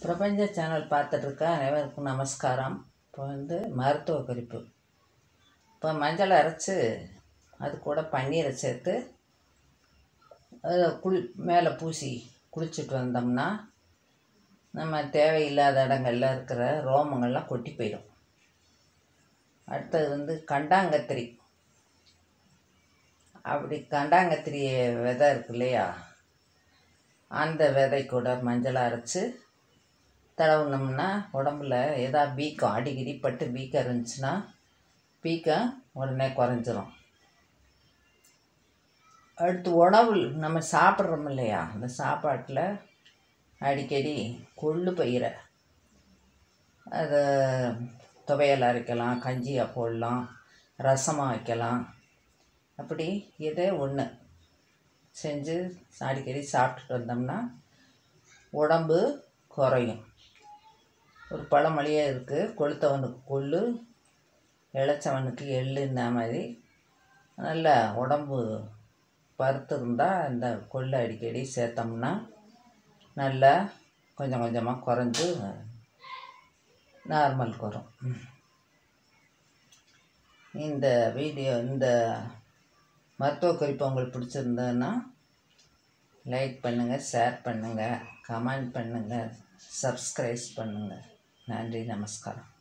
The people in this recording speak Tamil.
பிரபஞ்ச சேனல் பார்த்துட்ருக்க அனைவருக்கும் நமஸ்காரம் இப்போ வந்து மருத்துவ குறிப்பு இப்போ மஞ்சள் அரைச்சி அது கூட பன்னீரை சேர்த்து அதை குளி மேலே பூசி குளிச்சுட்டு வந்தோம்னா நம்ம தேவையில்லாத இடங்கள்ல இருக்கிற ரோமங்கள்லாம் கொட்டி போயிடும் அடுத்தது வந்து கண்டாங்கத்திரி அப்படி கண்டாங்கத்திரி விதை இருக்கு இல்லையா அந்த விதை கூட மஞ்சள் அரைச்சி தடவுனோம்னா உடம்புல ஏதா வீக்கம் அடிக்கடி பட்டு வீக்கம் இருந்துச்சுன்னா வீக்கம் உடனே குறைஞ்சிரும் அடுத்து உணவு நம்ம சாப்பிட்றோம் இல்லையா அந்த சாப்பாட்டில் அடிக்கடி கொள்ளு பயிரை அதை துவையல் அரைக்கலாம் கஞ்சியாக போடலாம் ரசமாக வைக்கலாம் அப்படி இதே ஒன்று செஞ்சு அடிக்கடி சாப்பிட்டுட்டு வந்தோம்னா உடம்பு குறையும் ஒரு பழமொழியே இருக்குது கொளுத்தவனுக்கு கொள்ளு இளைச்சவனுக்கு எள்ளுன்ன மாதிரி நல்ல உடம்பு பருத்து இருந்தால் இந்த கொள்ளு அடிக்கடி சேர்த்தோம்னா நல்லா கொஞ்சம் கொஞ்சமாக குறைஞ்சு நார்மலுக்கு வரும் இந்த வீடியோ இந்த மருத்துவ குறிப்பு உங்களுக்கு பிடிச்சிருந்ததுன்னா லைக் பண்ணுங்கள் ஷேர் பண்ணுங்கள் கமெண்ட் பண்ணுங்கள் சப்ஸ்கிரைப் பண்ணுங்கள் நன்றி நமஸ்காரம்